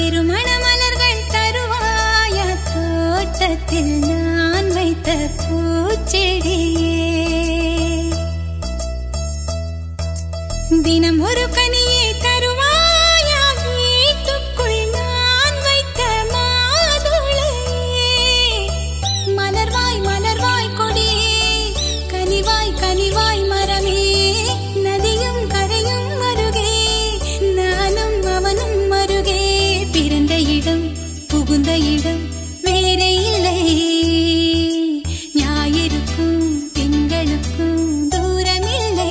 திருமண மலர்கள் தருவாயா தோட்டத்தில் நான் வைத்த பூச்செடியே தினம் ஒரு கனியை தருவாயா வீட்டுக்குள் நான் வைத்த மாதுளையே மலர்வாய் மலர்வாய் கொடியே கனிவாய் கனிவாய் மரமே நதியும் கரையும் அருகே நானும் அவனும் அருகே பிறந்த இடம் புகுந்த இடம் வேறே இல்லை ஞாயிறுக்கும் திங்களுக்கும் தூரமில்லை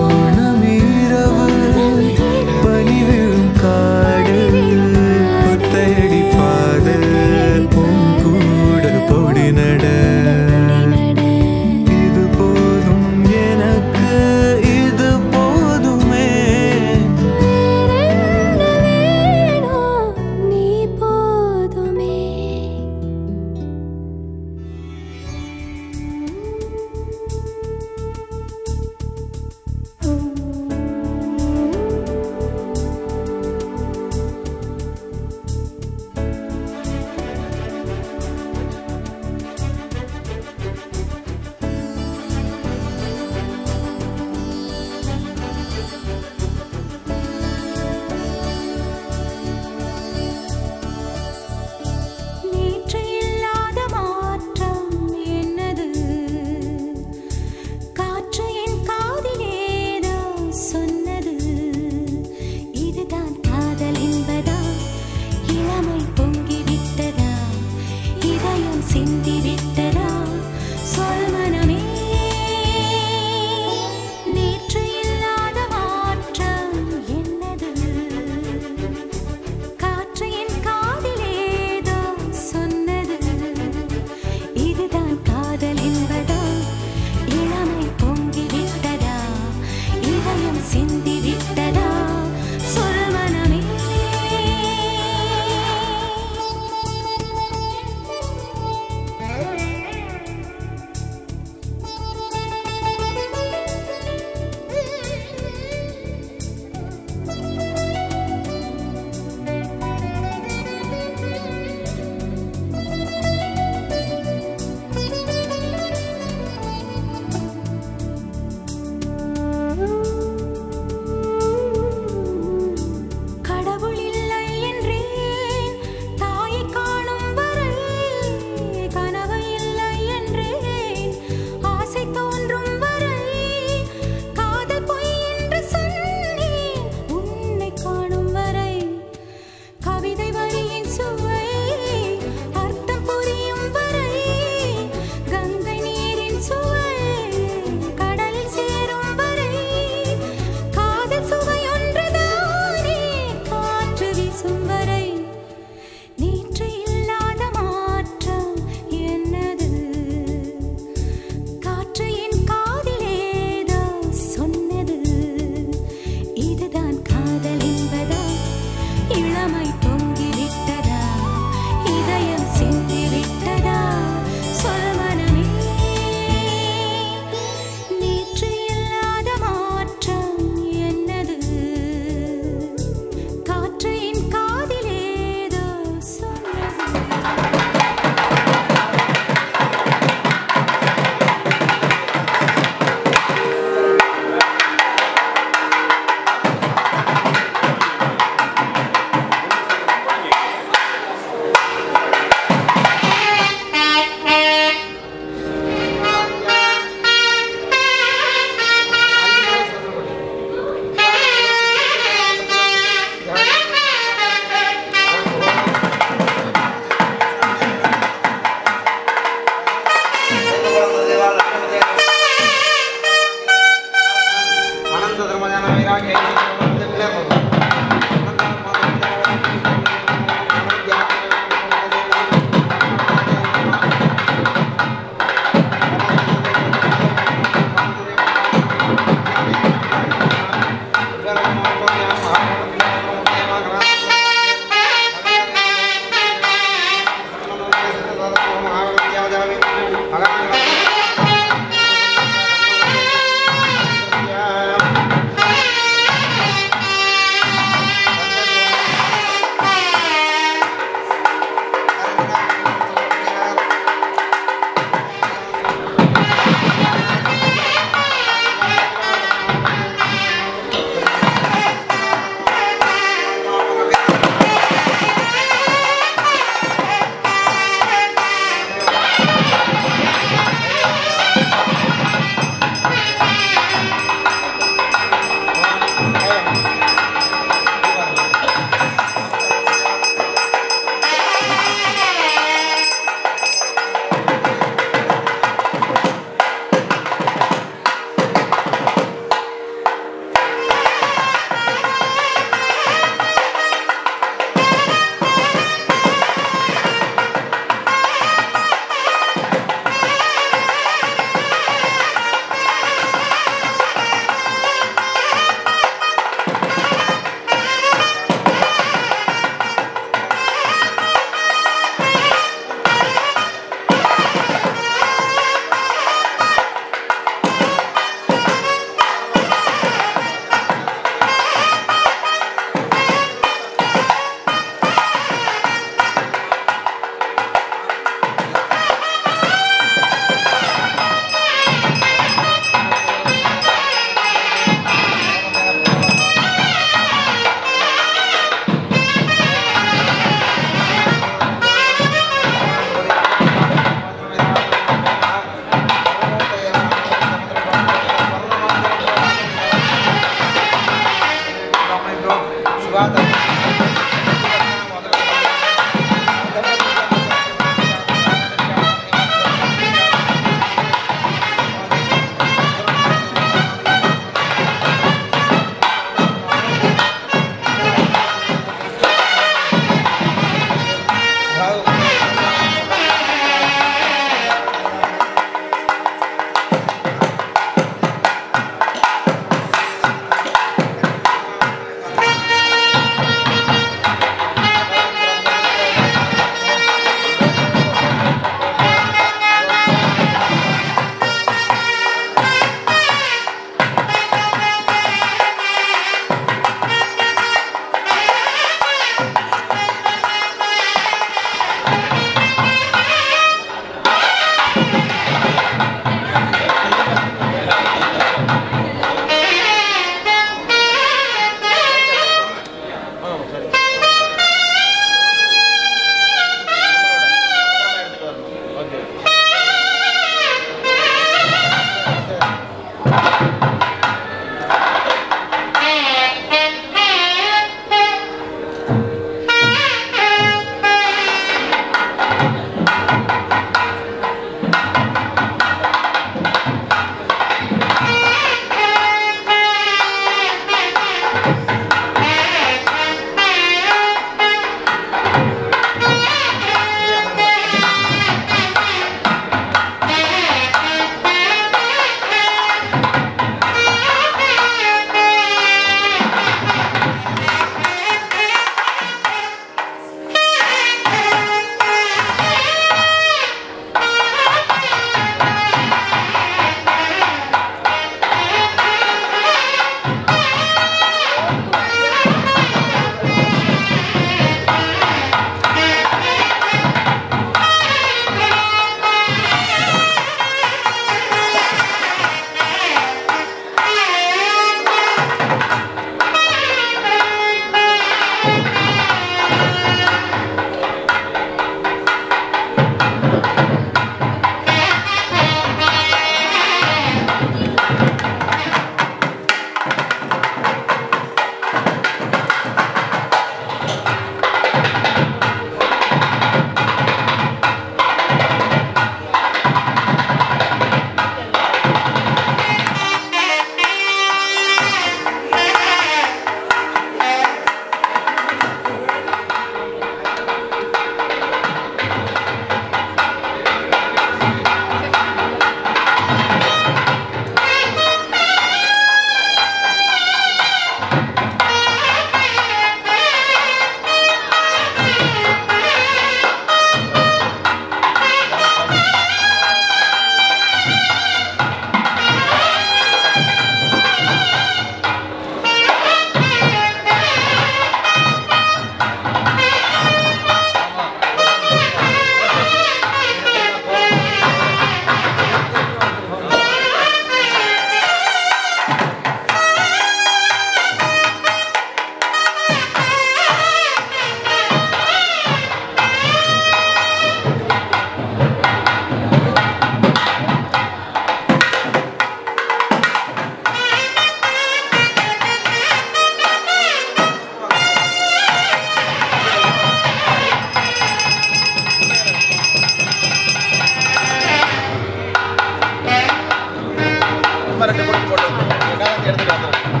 ரெண்டு பொண்ணு போட்டு எல்லாம் எடுத்துட்டு வந்துடும்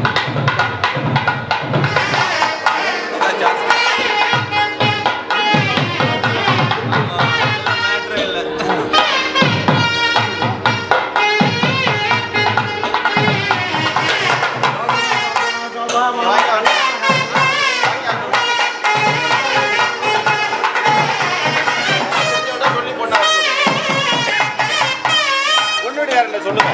அதான் ஜாஸ்தி மேட்ரே இல்லை சொல்லுங்க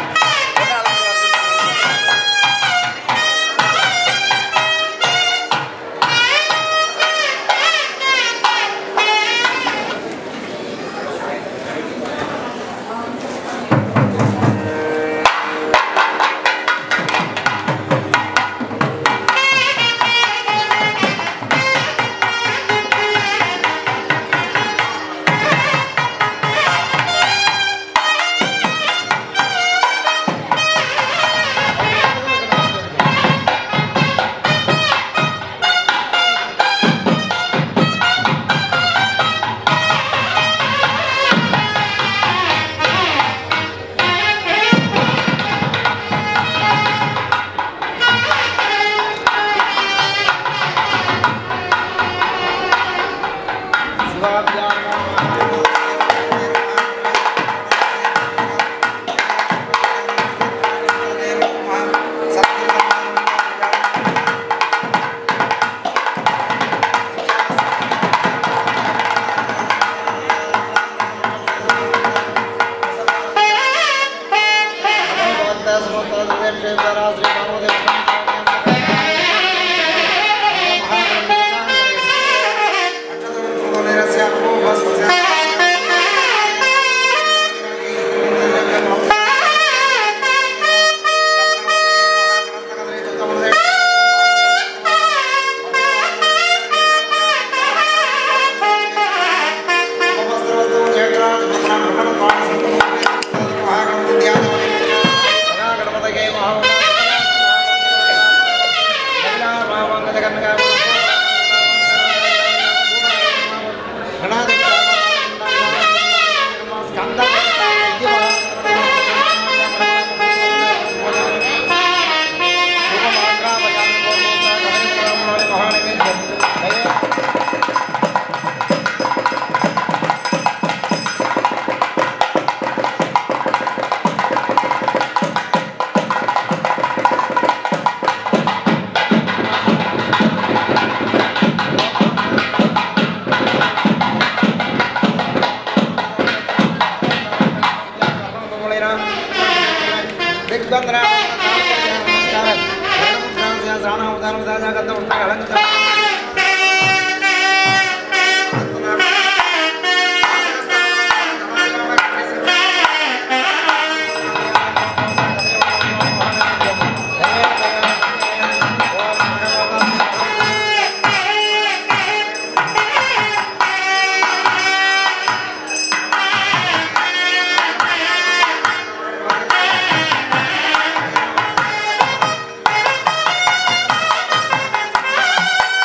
Thank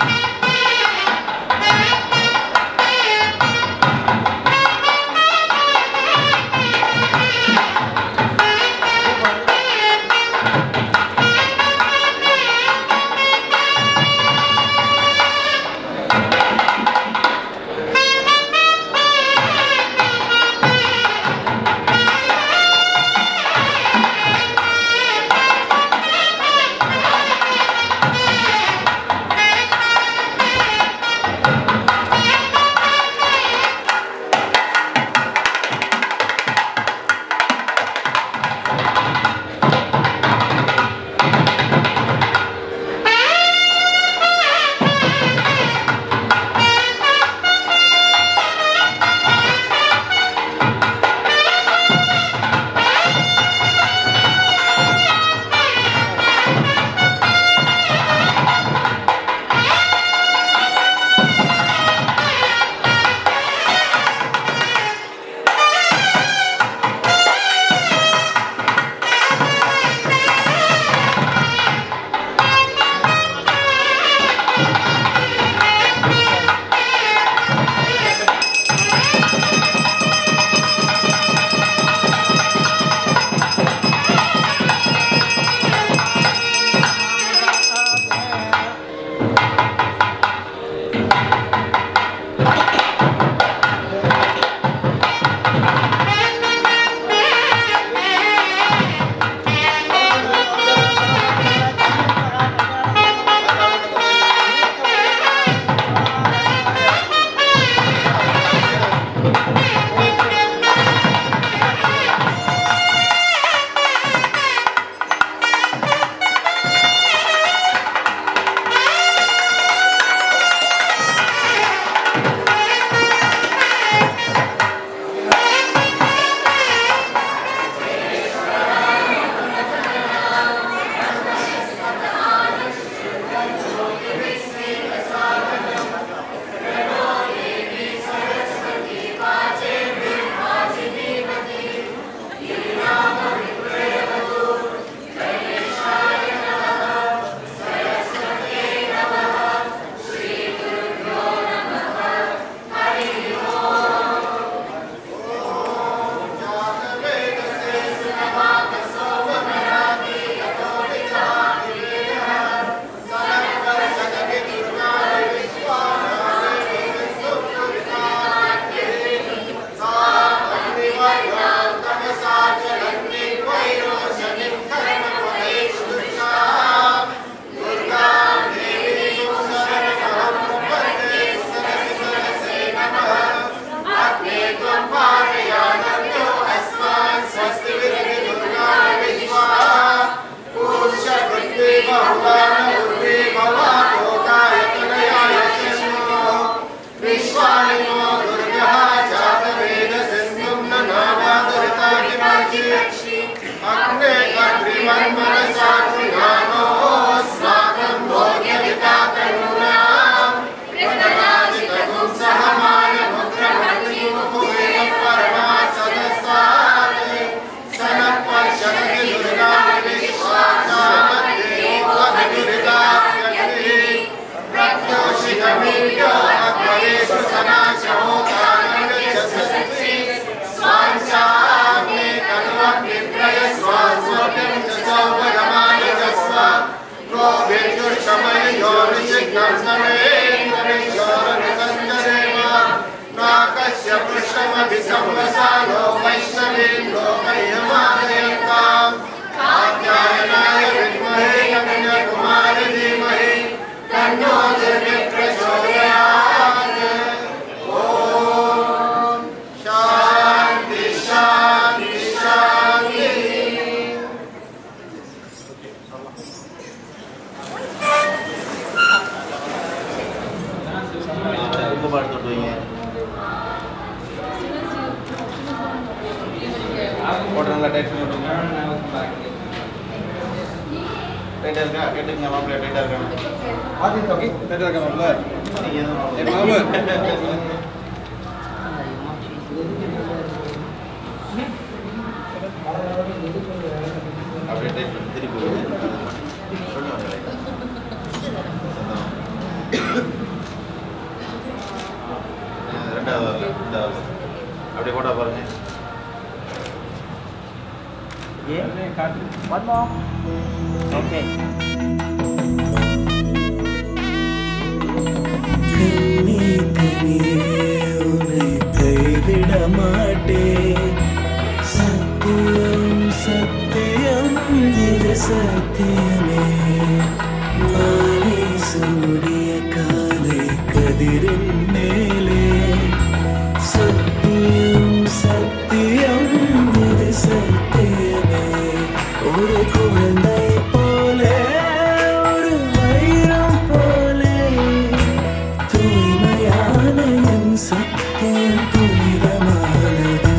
नाकस्य पृष्ठमपि संवसानो वैष्णवीन्द्रो मह्यमादयन्ताम् कात्यायनाय विद्महे कन्याकुमारी धीमहि तन्नो दुर्गे प्रचोदयात् ॐ शान्ति शान्ति शान्ति ரொம்ப பாடுத்துட்டு வைங்க போட்டு நல்லா டைட் பண்ணி விட்டுங்க டைட்டாக இருக்கா கேட்டுங்க மாப்பிள்ளை டைட்டாக இருக்காங்க ஆதித் ஓகே டைட்டாக இருக்கா மாப்பிள்ள நீங்கள் ஏ மாப்பிள்ள அப்படியே டைட் பண்ணி திருப்பி விடுங்க. சொல்லுவாங்க இந்த அப்படி போட்டா பாருங்க One more. Okay. கண்ணே கனியே உன்னை கைவிட மாட்டேன் சத்தியம் சத்தியம் இது சத்தியமே மாலை சூடிய காலை கதிரின் மேலே சத்தியம் சத்தியம் இது சத்தியமே ஒரு குழந்தை போலே ஒரு வைரம் போலே தூய்மையான என் சத்தியம் புனிதமானது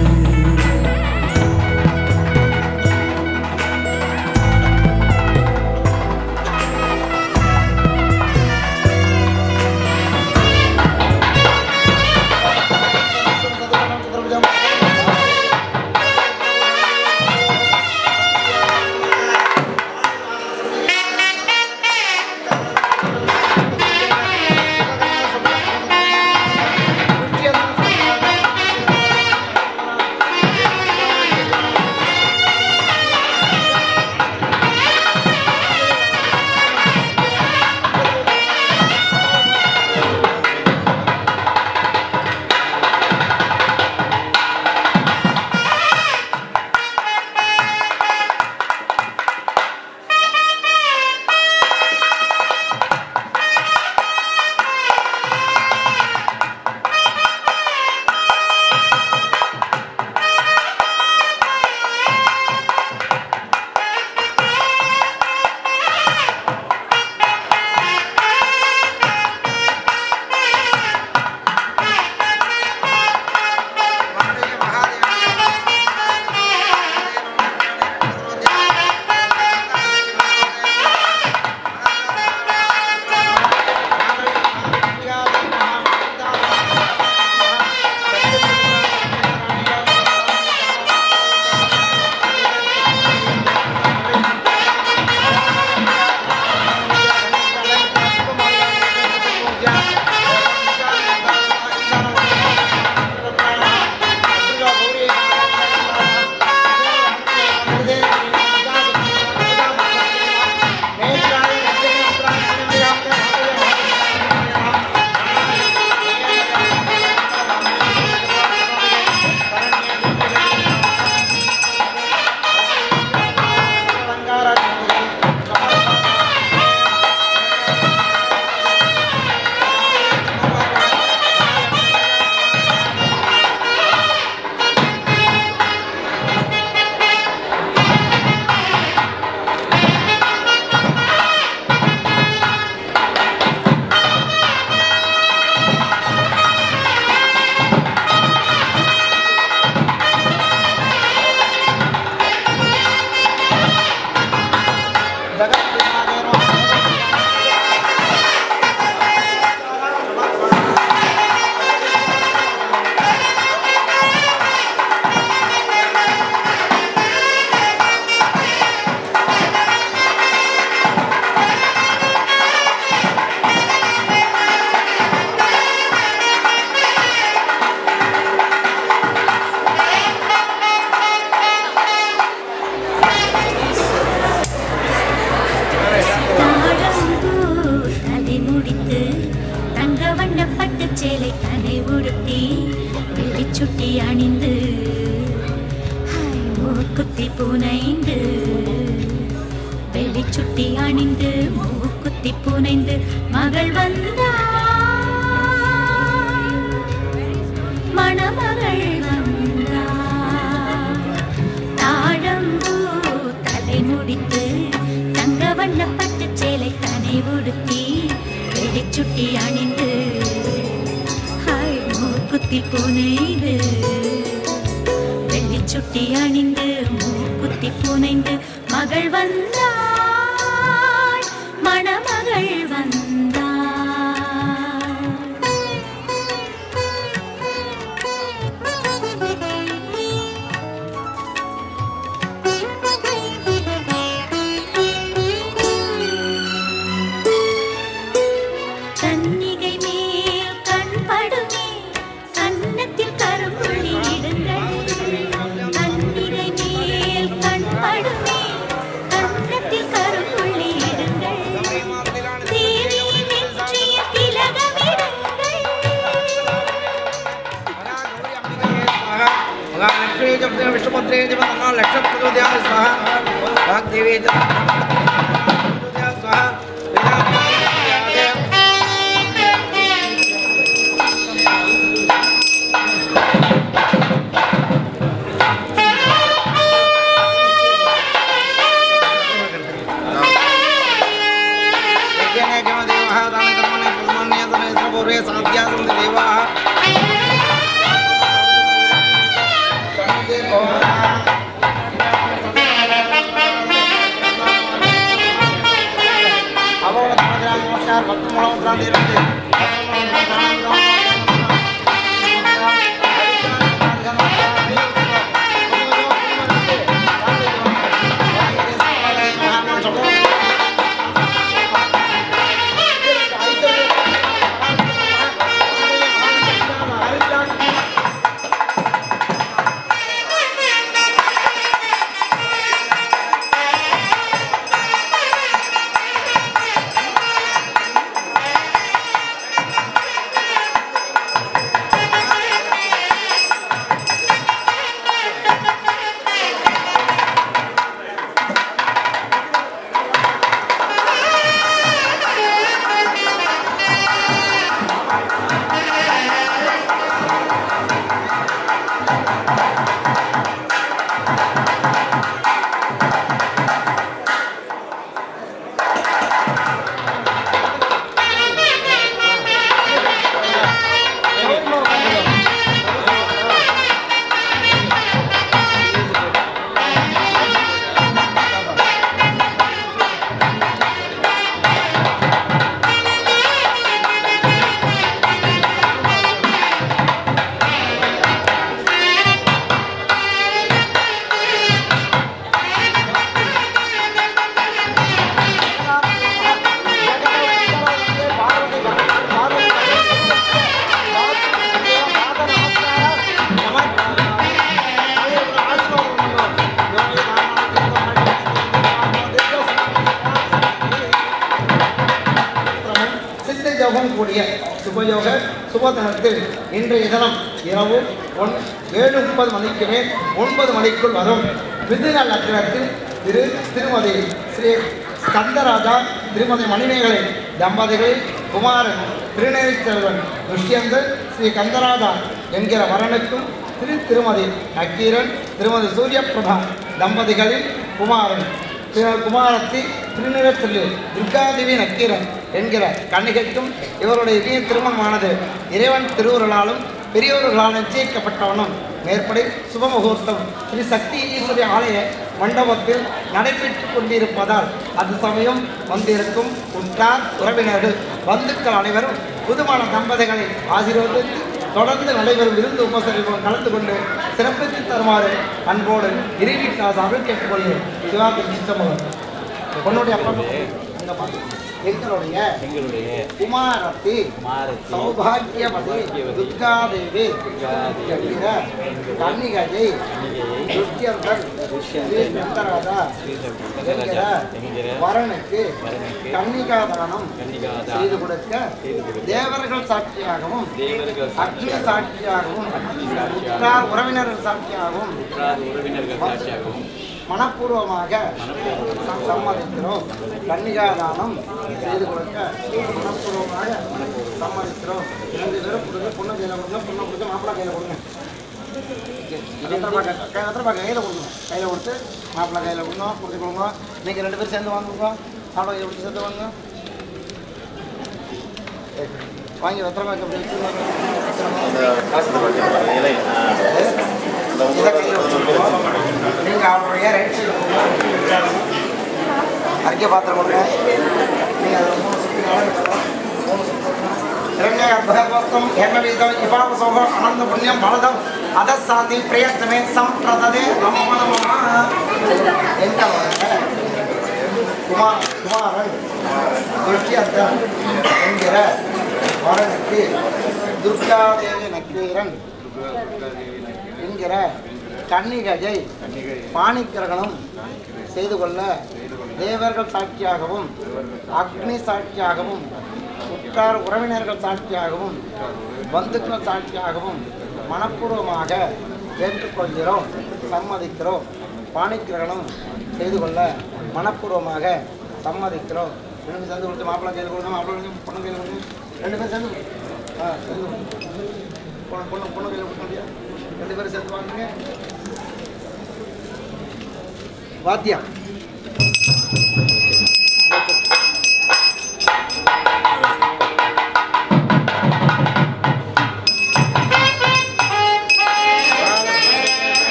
தலை முடித்து தங்க வண்ண பட்டு சேலை தலை உடுத்தி வெள்ளி சுட்டி அணிந்து ஹாய், மூக்குத்தி புனைந்து வெள்ளி சுட்டி அணிந்து மூக்குத்தி புனைந்து மகள் வந்தாள் மணமகள் வந்தாள் தாழம்பூ தலை முடித்து தங்க வண்ண பட்டு சேலை தனை உடுத்தி வெளிச்சுட்டி அணிந்து ஹாய் மூக்குத்தி புனைந்து வெள்ளிச்சுட்டி அணிந்து மூக்குத்தி புனைந்து மகள் வந்தாள் மணமகள் வந்தாள் கன்னிகை மேல் கண் படுமே கன்னத்தில் लक्षप्रचोदयामि स्वाहा वाग्देवी च स्वाहा यज्ञनेकमदेवः दानकर्मणे प्रथमन्यतनेत्रपूर्वे साध्यासन्ति देवाः नमस्कार சிந்தை யோகம் கூடிய சுபயோக சுபதனத்தில் இன்றைய தினம் இரவு ஒன் ஏழு முப்பது மணிக்கு மேல் ஒன்பது மணிக்குள் வரும் மிதுன லக்னத்தில் திரு திருமதி ஸ்ரீ ஸ்கந்தராஜா திருமதி மணிமேகலை தம்பதிகளில் குமாரன் திருநெறி செல்வன் துஷ்யந்தர் ஸ்ரீ கந்தராஜா என்கிற வரனுக்கும் திரு திருமதி நக்கீரன் திருமதி சூரியபிரபா தம்பதிகளில் குமாரன் திரு குமாரத்தி திருநிறத்தில் துர்காதேவி நக்கீரன் என்கிற கன்னிகைக்கும் இவருடைய இனிய திருமணமானது இறைவன் திருவுருளாலும் பெரியோர்களால் நிச்சயிக்கப்பட்டவனும் மேற்படி சுப முகூர்த்தம் ஸ்ரீ சக்தி ஈஸ்வரி ஆலய மண்டபத்தில் நடைபெற்றுக் கொண்டிருப்பதால் அது சமயம் வந்திருக்கும் உற்றார் உறவினர்கள் பந்துக்கள் அனைவரும் புதுமான தம்பதிகளை ஆசீர்வதித்து தொடர்ந்து நடைபெறும் விருந்து உபசரிப்பும் கலந்து கொண்டு சிறப்பித்து தருமாறு அன்போடு இறைவீட்டார் சார்பில் கேட்டுக்கொள்கிறேன் சிவாக்கு சித்தமகன் பொண்ணுடைய அப்பா இந்த பாட்டு. எங்களுடைய எங்களுடைய குமாரத்தி குமாரத்தி சௌபாகியவதி துர்காதேவி என்கிற கன்னிகையை துஷ்யந்தன் ஸ்ரீ சங்கராஜா என்கிற வரனுக்கு கன்னிகாதானம் செய்து கொடுக்க தேவர்கள் சாட்சியாகவும் தேவர்கள் அக்னி சாட்சியாகவும் உற்றார் உறவினர்கள் சாட்சியாகவும் உறவினர்கள் சாட்சியாகவும் மனப்பூர்வமாக நாம் சம்மதிக்கிறோம் கன்னிகாதானம் செய்து கொடுக்க மனப்பூர்வமாக சம்மதிக்கிறோம் ரெண்டு பேரும் கொடுங்க பொண்ணு கையில் கொடுங்க பொண்ணை கொடுத்து மாப்பிள்ளை கையில் கொடுங்க ரத்னபா கை ரத்னபா கையில் கொடுங்க கையில் கொடுத்து மாப்பிள்ளை கையில் கொடுங்க கொடுத்து கொடுங்க நீங்கள் ரெண்டு பேரும் சேர்ந்து வாங்குங்க மாப்பிள்ளை கையில் கொடுத்து சேர்ந்து வாங்க வாங்கி ரத்னபா அப்படி வச்சுருவாங்க இலை இதை கையில் வச்சுருக்கோம் நீங்கள் அவருடைய ரைட் சைடு அறிக்கை பாத்திரம் கொடுங்க நீங்கள் அதை மூணு சுற்றி நடந்துக்கலாம் மூணு हिरण्यगर्भगोत्तम हेमवीदम इवावसोह आनंद पुण्यम फलदम अदशांति प्रयत्नमे संप्रददे नमो नमः எங்க குமார் குமாரன் துஷ்யந்தன் என்கிற வரனுக்கு துர்காதேவி நக்கீரன் என்கிற கன்னிகையை பாணிக்கிரகணம் செய்து கொள்ள தேவர்கள் சாட்சியாகவும் அக்னி சாட்சியாகவும் உற்றார் உறவினர்கள் சாட்சியாகவும் பந்துக்கள் சாட்சியாகவும் மனப்பூர்வமாக ஏற்றுக்கொள்கிறோம் சம்மதிக்கிறோம் பாணி கிரகணம் செய்து கொள்ள மனப்பூர்வமாக சம்மதிக்கிறோம் ரெண்டு பேரும் சேர்ந்து கொடுத்து மாப்பிள்ளை கையில் கொடுங்க மாப்பிள்ளை கையில் பொண்ணு கையில் கொடுங்க ரெண்டு பேரும் சேர்ந்து கொடு. ஆ சேர்ந்து கொடு. பொண்ணு பொண்ணு பொண்ணு கையில் கொடுக்க முடியா ரெண்டு பேரும் சேர்ந்து வாங்குங்க வாத்தியம்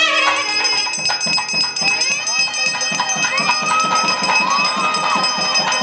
ஆ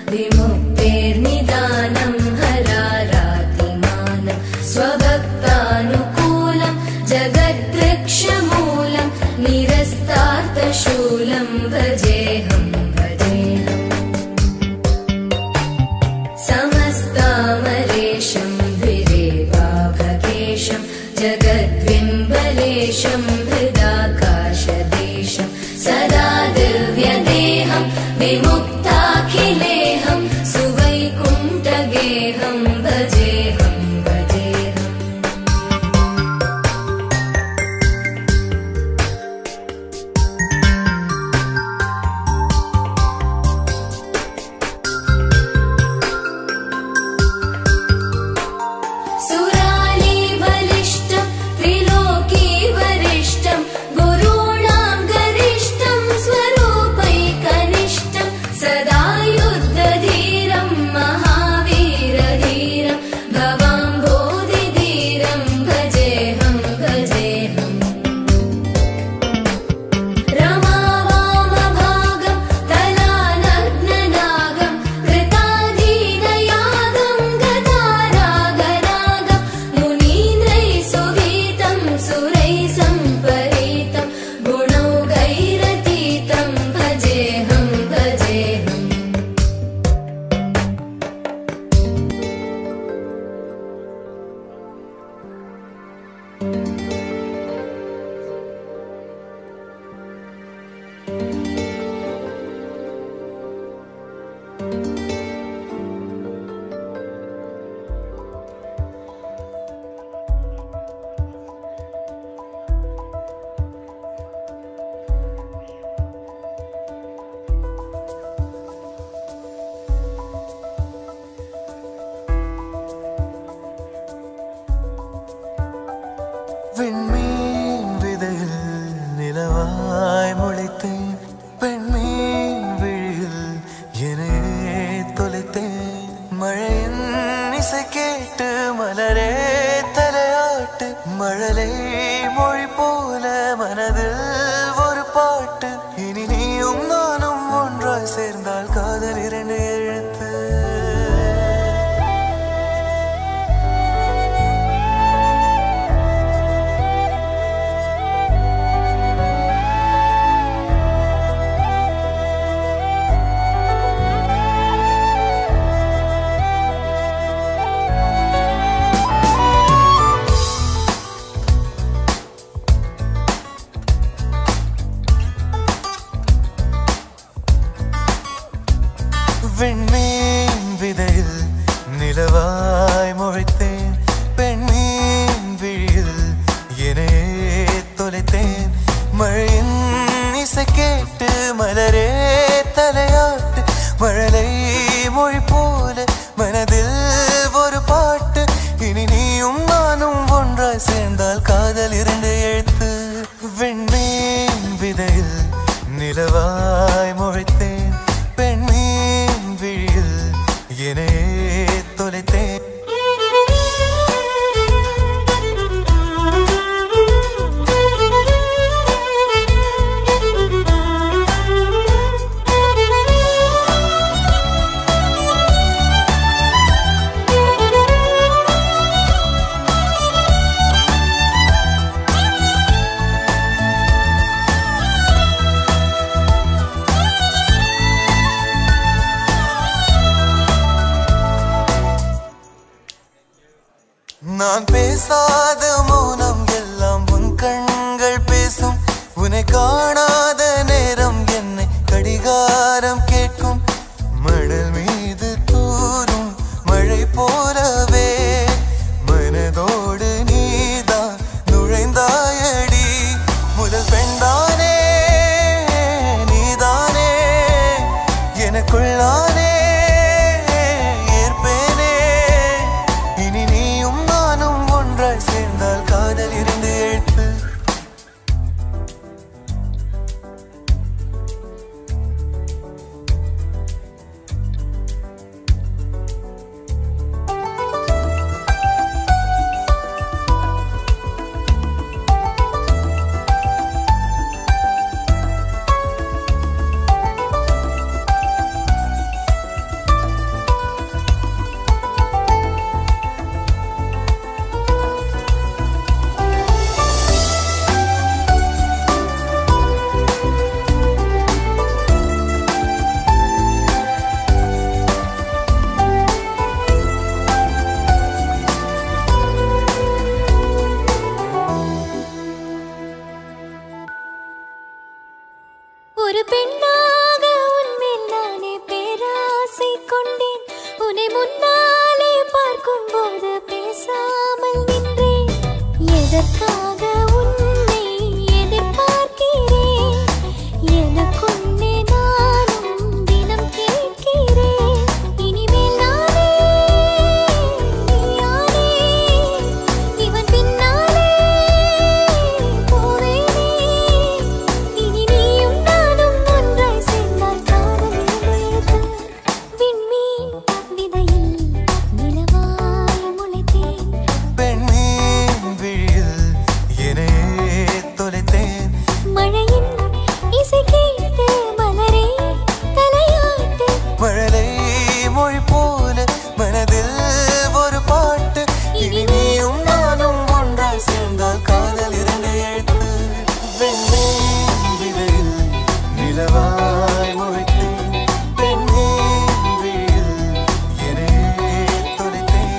विमुक्तेर्निदानं हरारातिमानं स्वभक्तानुकूलं जगद्वृक्षमूलं निरस्तार्थशूलं भजेऽहं भजेऽहम् समस्तामरेशं द्विरेवाभकेशं जगद्विम्बलेशं हृदाकाशदेशं सदा दिव्यदेहं विमुक्ताखिलेहं सुवैकुण्ठगेहं भजेऽहं भजेऽहम् सुराली बलिष्ठं त्रिलोकी वरिष्ठं गुरूणां गरिष्ठं स्वरूपैकनिष्ठं सदा युद्धधीरं महावीरधीरं भवाम्भोधिधीरं भजेऽहं भजेऽहम् रमावामभागं तलानग्ननागं कृताधीनयागं गतारागरागं मुनीन्द्रैः सुगीतं सुरैः सम्परीतं गुणौगैरतीतं भजेऽहं भजेऽहम् விண்மீன் விதையில் நிலவாய் முளைத்தேன் பெண்மீன் விழியில் என்னையே தொலைத்தேன் மழையின் இசை கேட்டு மலரே தலையாட்டு மழலை மொழி போல மனதில் ஒரு பாட்டு இனி நீயும் நானும் ஒன்றாய் சேர்ந்தால் காதல் இரண்டு எழுத்து விண்மீன் விதையில் நிலவாய் முளைத்தேன் பெண்மீன் விழியில் என்னையே தொலைத்தேன் மழையின் இசை கேட்டு மலரே தலையாட்டு மழலை மொழி போல மனதில் ஒரு பாட்டு இனி நீயும் நானும் ஒன்றாய் சேர்ந்தால் காதல் இரண்டு எழுத்து விண்மீன் விதையில் நிலவாய் முளைத்தேன் பெண்மீன் விழியில் என்னையே தொலைத்தேன் நான் பேசாத மௌனம் எல்லாம் உன் கண்கள் பேசும் உன்னை காணாத நேரம் என்னை கடிகாரம் கேட்கும் மணல் மீது தூரும் மழை போலவே மனதோடு நீதான் நுழைந்தாயடி முதல் பெண்தானே நீதானே எனக்குள்ளானே ஏற்பேனே இனி நீயும் நானும் ஒன்றாய் சேர்ந்தால் காதல் இருந்து எழுத்து கொண்டேன் உன்னை முன்னாலே பார்க்கும் போது பேசாமல் நின்றேன் எதற்காக உன்னை எதிர்பார்க்கிறேன் எனக்குள்ளே நானும் தினம் கேட்கிறேன் இனிமேல் நானே நீயானே இவன் பின்னாலே போவேனே இனி நீயும் நானும் ஒன்றாய் சேர்ந்தால் காதல் எழுத்து விண்மீன் விதையில் நிலவாய் முளைத்தேன் பெண்மீன் விழியில் என்னையே தொலைத்தேன் மழையின் இசை கேட்டு மலரே தலையாட்டு மழலை மொழி போல மனதில் ஒரு பாட்டு இனி நீயும் நானும் ஒன்றாய் சேர்ந்தால் காதல் இரண்டு எழுத்து வெண்மீன் விதையில் நிலவாய் முளைத்தேன் பெண்மீன் விழியில் என்னையே தொலைத்தேன்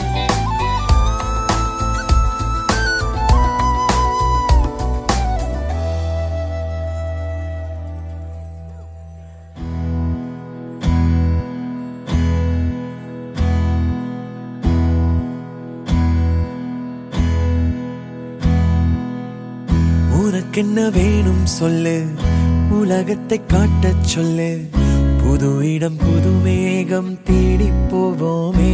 உனக்கென்ன வேணும் சொல்லு உலகத்தை காட்டச் சொல்லு புது இடம் புது மேகம் தேடி போவோமே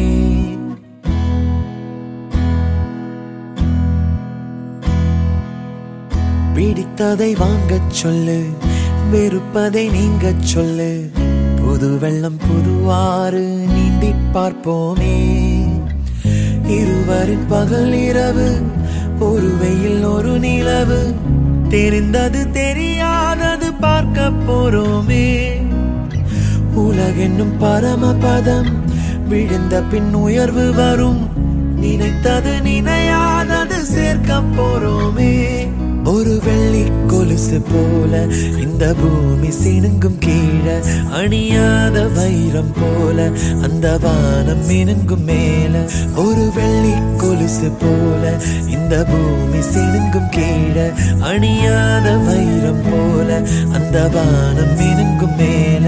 பிடித்ததை வாங்கச் சொல்லு வெறுப்பதை நீங்கச் சொல்லு புது வெள்ளம் புது ஆறு நீந்தி பார்ப்போமே இருவரின் பகல் இரவு ஒரு வெயில் ஒரு நிலவு தெரிந்தது தெரியாதது பார்க்க போறோமே உலகென்னும் பரமபதம் விழுந்த பின் உயர்வு வரும் நினைத்தது நினையாதது சேர்க்க போறோமே ஒரு வெள்ளி கொலுசு போல இந்த பூமி சினுங்கும் கீழே அணியாத வைரம் போல அந்த வானம் மினுங்கும் மேல ஒரு வெள்ளி கொலுசு போல இந்த பூமி சினுங்கும் கீழே அணியாத வைரம் போல அந்த வானம் மினுங்கும் மேல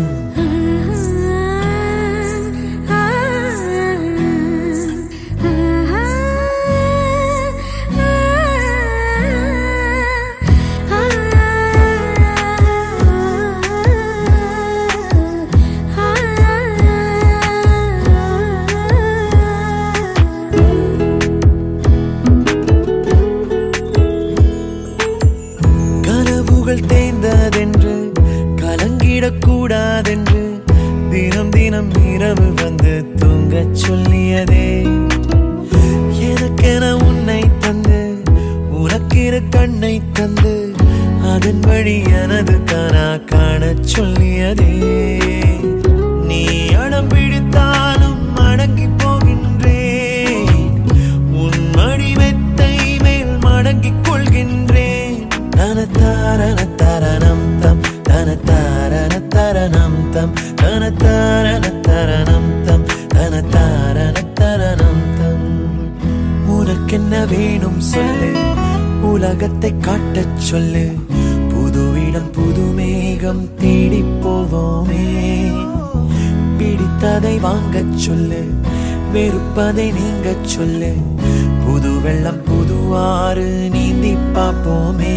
கனவுகள் தேய்ந்ததென்று கலங்கிடக் கூடாதென்று தினம் தினம் இரவு வந்து தூங்கச் சொல்லியதே எனக்கென உன்னை தந்து உனக்கிரு கண்ணை தந்து அதன் வழி எனது கனா காணச் சொல்லியதே நீ அடம் பிடித்தாலும் அடங்கி போகின்றேன் உன் மடி மெத்தை மேல் மடங்கிக் கொள்கின்றேன் தனத்தாரண தரணம் தம் தனத்தாரண தரணம் தம் தனத்தாரண தரணம் தம் தனத்தாரண தரணம் தம் உனக்கென்ன வேணும் சொல்லு உலகத்தை காட்டச் சொல்லு புது இடம் புது மேகம் தேடி போவோமே பிடித்ததை வாங்கச் சொல்லு வெறுப்பதை நீங்கச் சொல்லு புது வெள்ளம் புது ஆறு நீந்தி பார்ப்போமே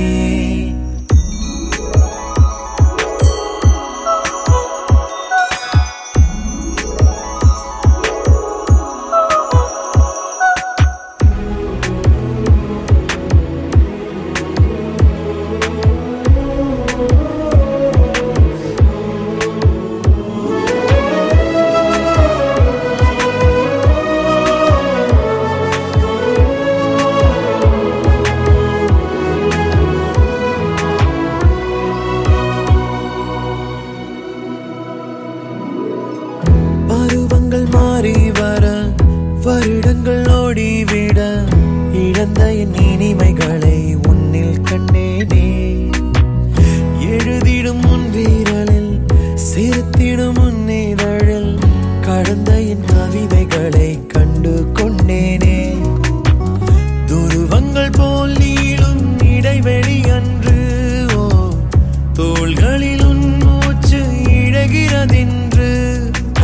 பருவங்கள் மாறி வர வருடங்கள் ஓடிவிட இழந்த என் இனிமைகளை உன்னில் கண்டேனே எழுதிடும் உன் வீரலில் சிரித்திடும் உன் இதழில் கடந்த என் கவிதைகளை கண்டு கொண்டேனே துருவங்கள் போல் நீளும் இடைவெளி அன்று ஓ தோள்களில் உன் மூச்சு இழகிறதென்று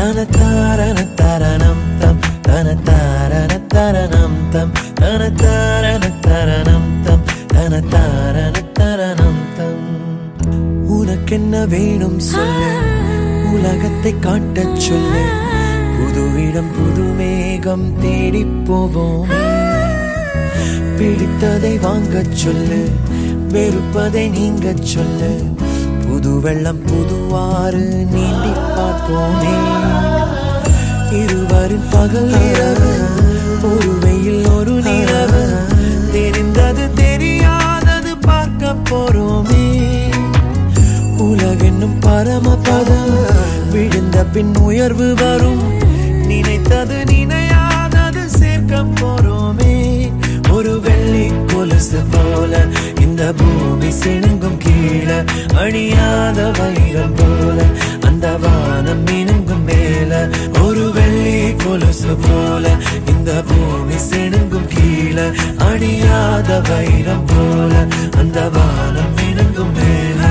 தன தாரண தரணம் தம் தன தாரண தரணம் தம் தன தாரண தரணம் தம் தன தாரண தரணம் தம் உனக்கென்ன வேணும் சொல்லு உலகத்தை காட்டச் சொல்லு புது இடம் புது மேகம் தேடி போவோம் பிடித்ததை வாங்கச் சொல்லு வெறுப்பதை நீங்கச் சொல்லு புது வெள்ளம் புதுவாறு நீந்தி பார்ப்போமே இருவரின் பகல் இரவு ஒரு வெயில் ஒரு நிலவு தெரிந்தது தெரியாதது பார்க்க போறோமே உலகென்னும் பரமபதம் விழுந்த பின் உயர்வு வரும் நினைத்தது நினையாதது சேர்க்க போறோமே ஒரு வெள்ளி கொலுசு போல இந்த பூமி சிணுங்கும் கீழே அழியாத வைரம் போல அந்த வானம் மினுங்கும் மேல ஒரு வெள்ளி கொலுசு போல இந்த பூமி சிணுங்கும் கீழே அழியாத வைரம் போல அந்த வானம் மினுங்கும் மேல